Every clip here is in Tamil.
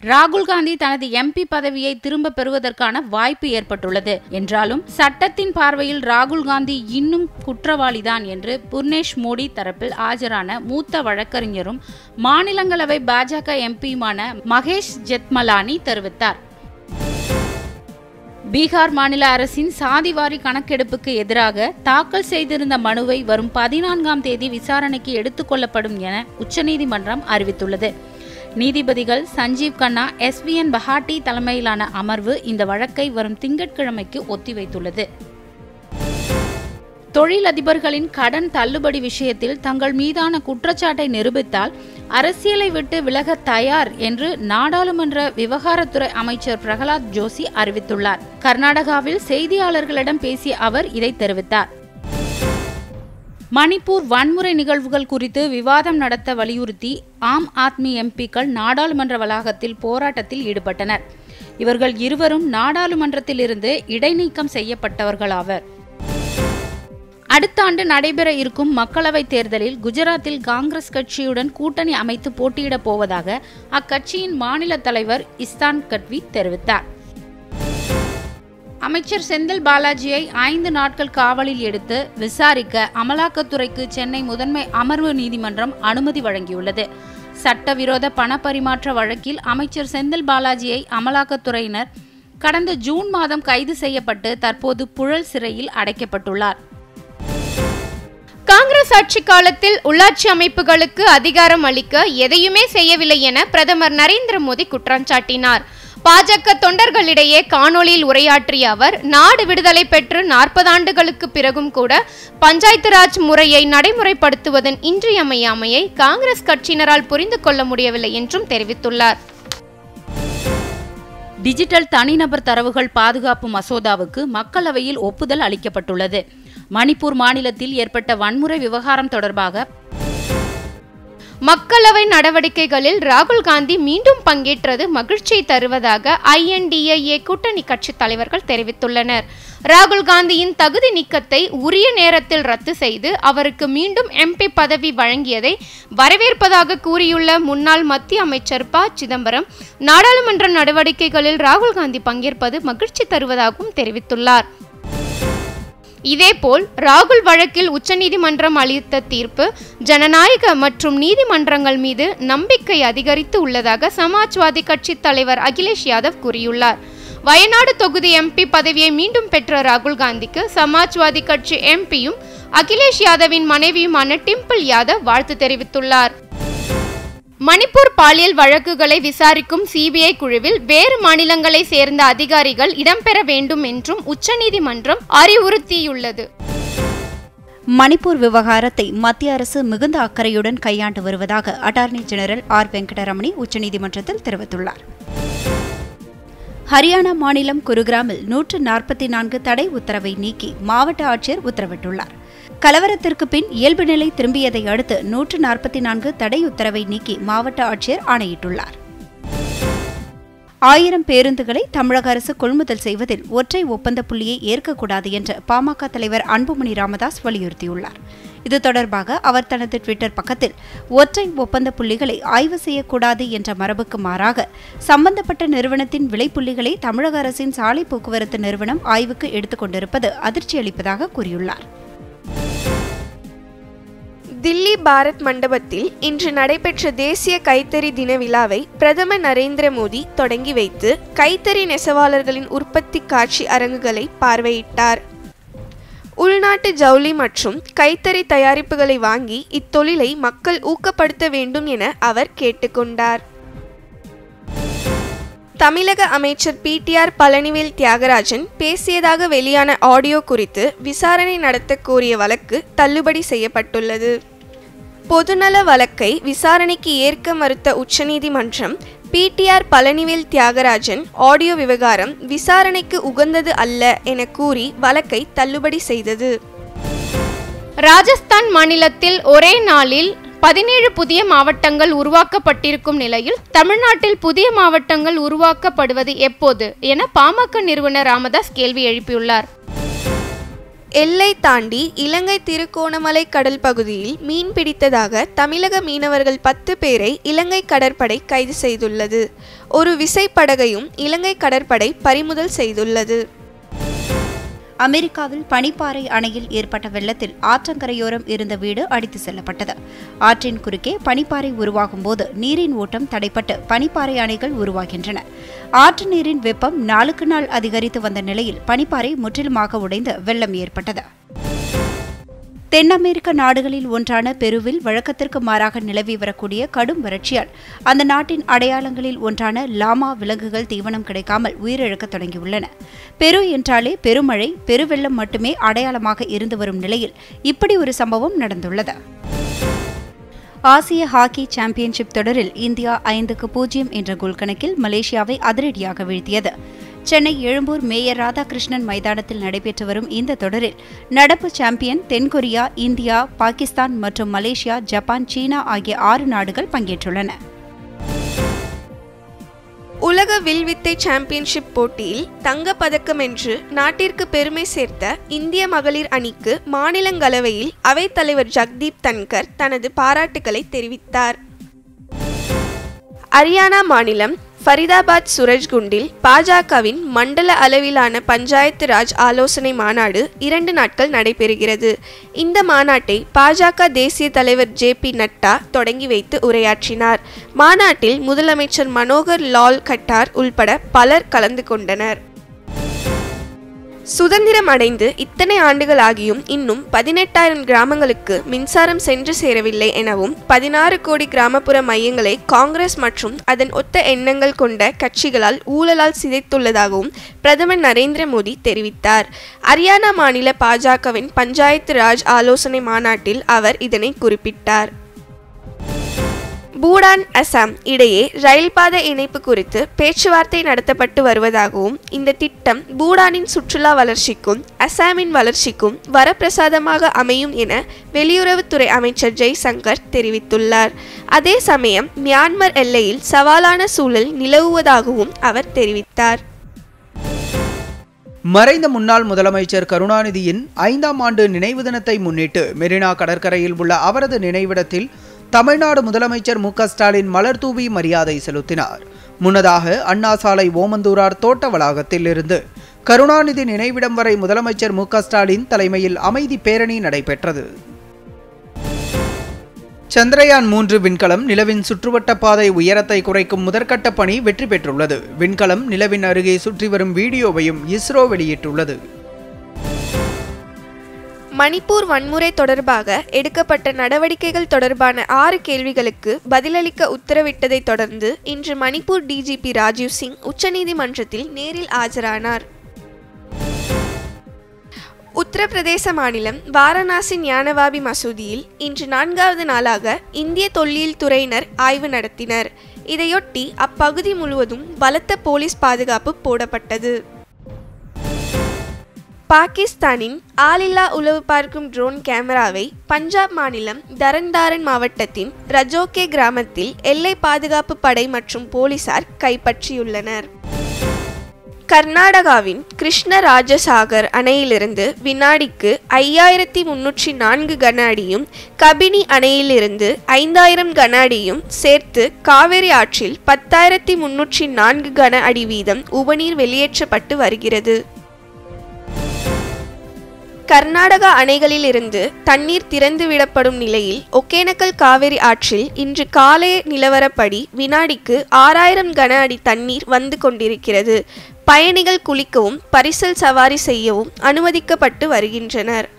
ராகுல் காந்தி தனது எம்பி பதவியை திரும்ப பெறுவதற்கான வாய்ப்பு ஏற்பட்டுள்ளது என்றாலும் சட்டத்தின் பார்வையில் ராகுல் காந்தி இன்னும் குற்றவாளிதான் என்று புர்னேஷ் மோடி தரப்பில் ஆஜரான மூத்த வழக்கறிஞரும் மாநிலங்களவை பாஜக எம்பியுமான மகேஷ் ஜெத்மலானி தெரிவித்தார் பீகார் மாநில அரசின் சாதிவாரி கணக்கெடுப்புக்கு எதிராக தாக்கல் செய்திருந்த மனுவை வரும் பதினான்காம் தேதி விசாரணைக்கு எடுத்துக்கொள்ளப்படும் என உச்சநீதிமன்றம் அறிவித்துள்ளது நீதிபதிகள் Sanjiv Khanna S V N Bhatti தலைமையிலான அமர்வு இந்த வழக்கை வரும் திங்கட்கிழமைக்கு ஒத்திவைத்துள்ளது தொழிலதிபர்களின் கடன் தள்ளுபடி விஷயத்தில் தங்கள் மீதான குற்றச்சாட்டை நிரூபித்தால் அரசியலை விட்டு விலக தயார் என்று நாடாளுமன்ற விவகாரத்துறை அமைச்சர் பிரகலாத் ஜோஷி அறிவித்துள்ளார் கர்நாடகாவில் செய்தியாளர்களிடம் பேசிய அவர் இதை தெரிவித்தார் மணிப்பூர் வன்முறை நிகழ்வுகள் குறித்து விவாதம் நடத்த வலியுறுத்தி ஆம் ஆத்மி எம்பிக்கள் நாடாளுமன்ற வளாகத்தில் போராட்டத்தில் ஈடுபட்டனர் இவர்கள் இருவரும் நாடாளுமன்றத்திலிருந்து இடைநீக்கம் செய்யப்பட்டவர்களாவர் அடுத்த ஆண்டு நடைபெற இருக்கும் மக்களவைத் தேர்தலில் குஜராத்தில் காங்கிரஸ் கட்சியுடன் கூட்டணி அமைத்து போட்டியிடப் போவதாக அக்கட்சியின் மாநில தலைவர் இஸ்தான் கட்வி தெரிவித்தார் அமைச்சர் செந்தில் பாலாஜியை ஐந்து நாட்கள் காவலில் எடுத்து விசாரிக்க அமலாக்கத்துறைக்கு சென்னை முதன்மை அமர்வு நீதிமன்றம் அனுமதி வழங்கியுள்ளது சட்டவிரோத பண பரிமாற்ற வழக்கில் அமைச்சர் செந்தில் பாலாஜியை அமலாக்கத்துறையினர் கடந்த ஜூன் மாதம் கைது செய்யப்பட்டு தற்போது புழல் சிறையில் அடைக்கப்பட்டுள்ளார் காங்கிரஸ் ஆட்சி காலத்தில் உள்ளாட்சி அமைப்புகளுக்கு அதிகாரம் அளிக்க எதையுமே செய்யவில்லை என பிரதமர் நரேந்திர மோடி குற்றம் சாட்டினார் பாஜக தொண்டர்களிடையே காணொளியில் உரையாற்றிய அவர் நாடு விடுதலை பெற்று நாற்பது ஆண்டுகளுக்கு பிறகும் கூட பஞ்சாயத்து ராஜ் முறையை நடைமுறைப்படுத்துவதன் இன்றியமையாமையை காங்கிரஸ் கட்சியினரால் புரிந்து கொள்ள முடியவில்லை என்றும் தெரிவித்துள்ளார் டிஜிட்டல் தனிநபர் தரவுகள் பாதுகாப்பு மசோதாவுக்கு மக்களவையில் ஒப்புதல் அளிக்கப்பட்டுள்ளது மணிப்பூர் மாநிலத்தில் ஏற்பட்ட வன்முறை விவகாரம் தொடர்பாக மக்களவை நடவடிக்கைகளில் ராகுல் காந்தி மீண்டும் பங்கேற்றது மகிழ்ச்சியை தருவதாக ஐஎன்டிஏ கூட்டணி கட்சி தலைவர்கள் தெரிவித்துள்ளனர் ராகுல் காந்தியின் தகுதி நீக்கத்தை உரிய நேரத்தில் ரத்து செய்து அவருக்கு மீண்டும் எம்பி பதவி வழங்கியதை வரவேற்பதாக கூறியுள்ள முன்னாள் மத்திய அமைச்சர் ப சிதம்பரம் நாடாளுமன்ற நடவடிக்கைகளில் ராகுல் காந்தி பங்கேற்பது மகிழ்ச்சி தருவதாகவும் தெரிவித்துள்ளார் இதேபோல் ராகுல் வழக்கில் உச்சநீதிமன்றம் அளித்த தீர்ப்பு ஜனநாயக மற்றும் நீதிமன்றங்கள் மீது நம்பிக்கை அதிகரித்து உள்ளதாக சமாஜ்வாதி கட்சி தலைவர் அகிலேஷ் யாதவ் கூறியுள்ளார் வயநாடு தொகுதி எம்பி பதவியை மீண்டும் பெற்ற ராகுல் காந்திக்கு சமாஜ்வாதி கட்சி எம்பியும் அகிலேஷ் யாதவின் மனைவியுமான டிம்பிள் யாதவ் வாழ்த்து தெரிவித்துள்ளார் மணிப்பூர் பாலியல் வழக்குகளை விசாரிக்கும் சிபிஐ குழுவில் வேறு மாநிலங்களை சேர்ந்த அதிகாரிகள் இடம்பெற வேண்டும் என்றும் உச்சநீதிமன்றம் அறிவுறுத்தியுள்ளது மணிப்பூர் விவகாரத்தை மத்திய அரசு மிகுந்த அக்கறையுடன் கையாண்டு வருவதாக அட்டார்னி ஜெனரல் ஆர் வெங்கடரமணி உச்சநீதிமன்றத்தில் தெரிவித்துள்ளார் ஹரியானா மாநிலம் குருகிராமில் நூற்று நாற்பத்தி நான்கு தடை உத்தரவை நீக்கி மாவட்ட ஆட்சியர் உத்தரவிட்டுள்ளார் கலவரத்திற்கு பின் இயல்பு நிலை திரும்பியதை அடுத்து நூற்று நாற்பத்தி நான்கு தடை உத்தரவை நீக்கி மாவட்ட ஆட்சியர் ஆணையிட்டுள்ளார் ஆயிரம் பேருந்துகளை தமிழக அரசு கொள்முதல் செய்வதில் ஒற்றை ஒப்பந்த புள்ளியை ஏற்கக்கூடாது என்று பாமக தலைவர் அன்புமணி ராமதாஸ் வலியுறுத்தியுள்ளார் இது தொடர்பாக அவர் தனது ட்விட்டர் பக்கத்தில் ஒற்றை ஒப்பந்த புள்ளிகளை ஆய்வு செய்யக்கூடாது என்ற மரபுக்கு மாறாக சம்பந்தப்பட்ட நிறுவனத்தின் விலைப்புள்ளிகளை தமிழக அரசின் சாலை போக்குவரத்து நிறுவனம் ஆய்வுக்கு எடுத்துக்கொண்டிருப்பது அதிர்ச்சியளிப்பதாக கூறியுள்ளார் தில்லி பாரத் மண்டபத்தில் இன்று நடைபெற்ற தேசிய கைத்தறி தின விழாவை பிரதமர் நரேந்திர மோடி தொடங்கி வைத்து கைத்தறி நெசவாளர்களின் உற்பத்தி காட்சி அரங்குகளை பார்வையிட்டார் உள்நாட்டு ஜவுளி மற்றும் கைத்தறி தயாரிப்புகளை வாங்கி இத்தொழிலை மக்கள் ஊக்கப்படுத்த வேண்டும் என அவர் கேட்டுக்கொண்டார் தமிழக அமைச்சர் பிடிஆர் பழனிவேல் தியாகராஜன் பேசியதாக வெளியான ஆடியோ குறித்து விசாரணை நடத்த கோரிய வழக்கு தள்ளுபடி செய்யப்பட்டுள்ளது பொதுநல வழக்கை விசாரணைக்கு ஏற்க மறுத்த உச்சநீதிமன்றம் பிடிஆர் பழனிவேல் தியாகராஜன் ஆடியோ விவகாரம் விசாரணைக்கு உகந்தது அல்ல என கூறி வழக்கை தள்ளுபடி செய்தது ராஜஸ்தான் மாநிலத்தில் ஒரே நாளில் பதினேழு புதிய மாவட்டங்கள் உருவாக்கப்பட்டிருக்கும் நிலையில் தமிழ்நாட்டில் புதிய மாவட்டங்கள் உருவாக்கப்படுவது எப்போது என பாமக நிறுவனர் ராமதாஸ் கேள்வி எழுப்பியுள்ளார் எல்லை தாண்டி இலங்கை திருகோணமலை கடல் பகுதியில் மீன் பிடித்ததாக தமிழக மீனவர்கள் பத்து பேரை இலங்கை கடற்படை கைது செய்துள்ளது ஒரு விசைப்படகையும் இலங்கை கடற்படை பறிமுதல் செய்துள்ளது அமெரிக்காவில் பனிப்பாறை அணையில் ஏற்பட்ட வெள்ளத்தில் ஆற்றங்கரையோரம் இருந்த வீடு அடித்து செல்லப்பட்டது ஆற்றின் குறுக்கே பனிப்பாறை உருவாகும் போது நீரின் ஓட்டம் தடைப்பட்டு பனிப்பாறை அணைகள் உருவாகின்றன ஆற்று நீரின் வெப்பம் நாளுக்கு நாள் அதிகரித்து வந்த நிலையில் பனிப்பாறை முற்றிலுமாக உடைந்து வெள்ளம் ஏற்பட்டது தென் அமெரிக்க நாடுகளில் ஒன்றான பெருவில் வழக்கத்திற்கு மாறாக நிலவி வரக்கூடிய கடும் வறட்சியால் அந்த நாட்டின் அடையாளங்களில் ஒன்றான லாமா விலங்குகள் தீவனம் கிடைக்காமல் உயிரிழக்கத் தொடங்கியுள்ளன பெரு என்றாலே பெருமழை பெருவெள்ளம் மட்டுமே அடையாளமாக இருந்து வரும் நிலையில் இப்படி ஒரு சம்பவம் நடந்துள்ளது ஆசிய ஹாக்கி சாம்பியன்ஷிப் தொடரில் இந்தியா ஐந்துக்கு பூஜ்ஜியம் என்ற கோல் கணக்கில் மலேசியாவை அதிரடியாக வீழ்த்தியது சென்னை எழும்பூர் மேயர் ராதாகிருஷ்ணன் மைதானத்தில் நடைபெற்று வரும் இந்த தொடரில் நடப்பு சாம்பியன் தென்கொரியா இந்தியா பாகிஸ்தான் மற்றும் மலேசியா ஜப்பான் சீனா ஆகிய ஆறு நாடுகள் பங்கேற்றுள்ளன உலக வில்வித்தை சாம்பியன்ஷிப் போட்டியில் தங்கப் பதக்கம் என்று நாட்டிற்கு பெருமை சேர்த்த இந்திய மகளிர் அணிக்கு மாநிலங்களவையில் அவைத்தலைவர் ஜக்தீப் தன்கர் தனது பாராட்டுக்களை தெரிவித்தார் ஹரியானா மாநிலம் ஃபரிதாபாத் சுரஜ்குண்டில் பாஜகவின் மண்டல அளவிலான பஞ்சாயத்து ராஜ் ஆலோசனை மாநாடு இரண்டு நாட்கள் நடைபெறுகிறது இந்த மாநாட்டை பாஜக தேசிய தலைவர் ஜே பி நட்டா தொடங்கி வைத்து உரையாற்றினார் மாநாட்டில் முதலமைச்சர் மனோகர் லால் கட்டார் உள்பட பலர் கலந்து கொண்டனர் சுதந்திரம் அடைந்து இத்தனை ஆண்டுகள் ஆகியும் இன்னும் பதினெட்டாயிரம் கிராமங்களுக்கு மின்சாரம் சென்று சேரவில்லை எனவும் பதினாறு கோடி கிராமப்புற மையங்களை காங்கிரஸ் மற்றும் அதன் ஒத்த எண்ணங்கள் கொண்ட கட்சிகளால் ஊழலால் சிதைத்துள்ளதாகவும் பிரதமர் நரேந்திர மோடி தெரிவித்தார் ஹரியானா மாநில பாஜகவின் பஞ்சாயத்து ராஜ் ஆலோசனை மாநாட்டில் அவர் இதனை குறிப்பிட்டார் பூடான் அசாம் இடையே ரயில் பாதை இணைப்பு குறித்து பேச்சுவார்த்தை நடத்தப்பட்டு வருவதாகவும் இந்த திட்டம் பூடானின் சுற்றுலா வளர்ச்சிக்கும் அசாமின் வளர்ச்சிக்கும் வரப்பிரசாதமாக அமையும் என வெளியுறவுத்துறை அமைச்சர் ஜெய்சங்கர் தெரிவித்துள்ளார் அதே சமயம் மியான்மர் எல்லையில் சவாலான சூழல் நிலவுவதாகவும் அவர் தெரிவித்தார் மறைந்த முன்னாள் முதலமைச்சர் கருணாநிதியின் ஐந்தாம் ஆண்டு நினைவு தினத்தை முன்னிட்டு மெரினா கடற்கரையில் உள்ள அவரது நினைவிடத்தில் தமிழ்நாடு முதலமைச்சர் மு க ஸ்டாலின் மலர் தூவி மரியாதை செலுத்தினார் முன்னதாக அண்ணா சாலை ஓமந்தூரார் தோட்ட வளாகத்தில் இருந்து கருணாநிதி நினைவிடம் வரை முதலமைச்சர் மு க ஸ்டாலின் தலைமையில் அமைதி பேரணி நடைபெற்றது சந்திரயான் மூன்று விண்கலம் நிலவின் சுற்றுவட்ட பாதை உயரத்தை குறைக்கும் முதற்கட்ட பணி வெற்றி பெற்றுள்ளது விண்கலம் நிலவின் அருகே சுற்றி வரும் வீடியோவையும் இஸ்ரோ வெளியிட்டுள்ளது மணிப்பூர் வன்முறை தொடர்பாக எடுக்கப்பட்ட நடவடிக்கைகள் தொடர்பான ஆறு கேள்விகளுக்கு பதிலளிக்க உத்தரவிட்டதை தொடர்ந்து இன்று மணிப்பூர் டிஜிபி ராஜீவ் சிங் உச்சநீதிமன்றத்தில் நேரில் ஆஜரானார் உத்தரப்பிரதேச மாநிலம் வாரணாசி ஞானவாபி மசூதியில் இன்று நான்காவது நாளாக இந்திய தொல்லியல் துறையினர் ஆய்வு நடத்தினர் இதையொட்டி அப்பகுதி முழுவதும் பலத்த போலீஸ் பாதுகாப்பு போடப்பட்டது பாகிஸ்தானின் ஆளில்லா உளவு பார்க்கும் ட்ரோன் கேமராவை பஞ்சாப் மாநிலம் தரன்தாரன் மாவட்டத்தின் ரஜோகே கிராமத்தில் எல்லை பாதுகாப்பு படை மற்றும் போலீசார் கைப்பற்றியுள்ளனர் கர்நாடகாவின் கிருஷ்ணராஜசாகர் அணையிலிருந்து வினாடிக்கு ஐயாயிரத்தி முன்னூற்றி நான்கு கன அடியும் கபினி அணையிலிருந்து ஐந்தாயிரம் கன அடியும் சேர்த்து காவிரி ஆற்றில் பத்தாயிரத்தி முன்னூற்றி நான்கு கன அடி வீதம் உபநீர் வெளியேற்றப்பட்டு வருகிறது கர்நாடகா அணைகளிலிருந்து தண்ணீர் திறந்து விடப்படும் நிலையில் ஒகேனக்கல் காவிரி ஆற்றில் இன்று காலை நிலவரப்படி வினாடிக்கு ஆறாயிரம் கன அடி தண்ணீர் வந்து கொண்டிருக்கிறது பயணிகள் குளிக்கவும் பரிசல் சவாரி செய்யவும் அனுமதிக்கப்பட்டு வருகின்றனர்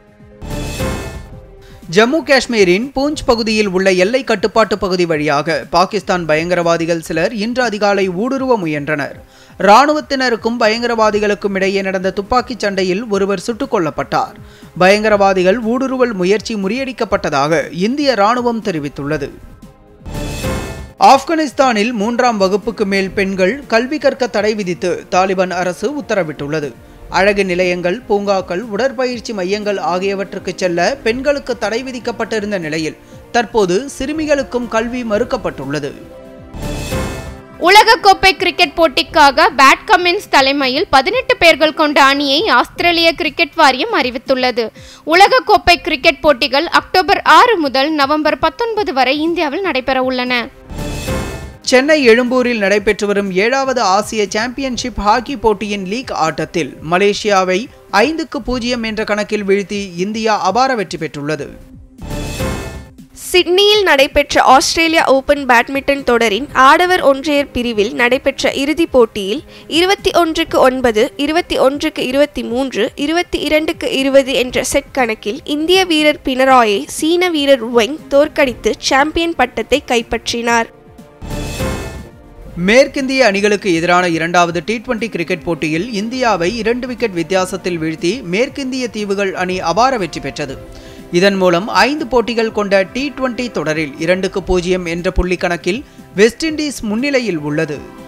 ஜம்மு காஷ்மீரின் பூஞ்ச் பகுதியில் உள்ள எல்லை கட்டுப்பாட்டு பகுதி வழியாக பாகிஸ்தான் பயங்கரவாதிகள் சிலர் இன்று அதிகாலை ஊடுருவ முயன்றனர் இராணுவத்தினருக்கும் பயங்கரவாதிகளுக்கும் இடையே நடந்த துப்பாக்கிச் சண்டையில் ஒருவர் சுட்டுக் கொல்லப்பட்டார் பயங்கரவாதிகள் ஊடுருவல் முயற்சி முறியடிக்கப்பட்டதாக இந்திய இராணுவம் தெரிவித்துள்ளது ஆப்கானிஸ்தானில் மூன்றாம் வகுப்புக்கு மேல் பெண்கள் கல்வி கற்க தடை விதித்து தாலிபான் அரசு உத்தரவிட்டுள்ளது அழகு நிலையங்கள் பூங்காக்கள் உடற்பயிற்சி மையங்கள் ஆகியவற்றுக்கு செல்ல பெண்களுக்கு தடை விதிக்கப்பட்டிருந்த நிலையில் தற்போது சிறுமிகளுக்கும் கல்வி மறுக்கப்பட்டுள்ளது உலகக்கோப்பை கிரிக்கெட் போட்டிக்காக பேட் கமின்ஸ் தலைமையில் பதினெட்டு பேர்கள் கொண்ட அணியை ஆஸ்திரேலிய கிரிக்கெட் வாரியம் அறிவித்துள்ளது உலகக்கோப்பை கிரிக்கெட் போட்டிகள் அக்டோபர் ஆறு முதல் நவம்பர் பத்தொன்பது வரை இந்தியாவில் நடைபெற உள்ளன சென்னை எழும்பூரில் நடைபெற்று வரும் ஏழாவது ஆசிய சாம்பியன்ஷிப் ஹாக்கி போட்டியின் லீக் ஆட்டத்தில் மலேசியாவை ஐந்துக்கு பூஜ்ஜியம் என்ற கணக்கில் வீழ்த்தி இந்தியா அபார வெற்றி பெற்றுள்ளது சிட்னியில் நடைபெற்ற ஆஸ்திரேலியா ஓபன் பேட்மிண்டன் தொடரின் ஆடவர் ஒன்றையர் பிரிவில் நடைபெற்ற இறுதிப் போட்டியில் இருபத்தி ஒன்றுக்கு ஒன்பது இருபத்தி ஒன்றுக்கு இருபத்தி மூன்று இருபத்தி இரண்டுக்கு இருபது என்ற செட் கணக்கில் இந்திய வீரர் பினராயை சீன வீரர் வெங் தோற்கடித்து சாம்பியன் பட்டத்தை கைப்பற்றினார் மேற்கிந்திய அணிகளுக்கு எதிரான இரண்டாவது டி டுவெண்டி கிரிக்கெட் போட்டியில் இந்தியாவை இரண்டு விக்கெட் வித்தியாசத்தில் வீழ்த்தி மேற்கிந்திய தீவுகள் அணி அபார வெற்றி பெற்றது இதன் மூலம் ஐந்து போட்டிகள் கொண்ட டி டுவெண்டி தொடரில் இரண்டுக்கு பூஜ்ஜியம் என்ற புள்ளி கணக்கில் வெஸ்ட் இண்டீஸ் முன்னிலையில் உள்ளது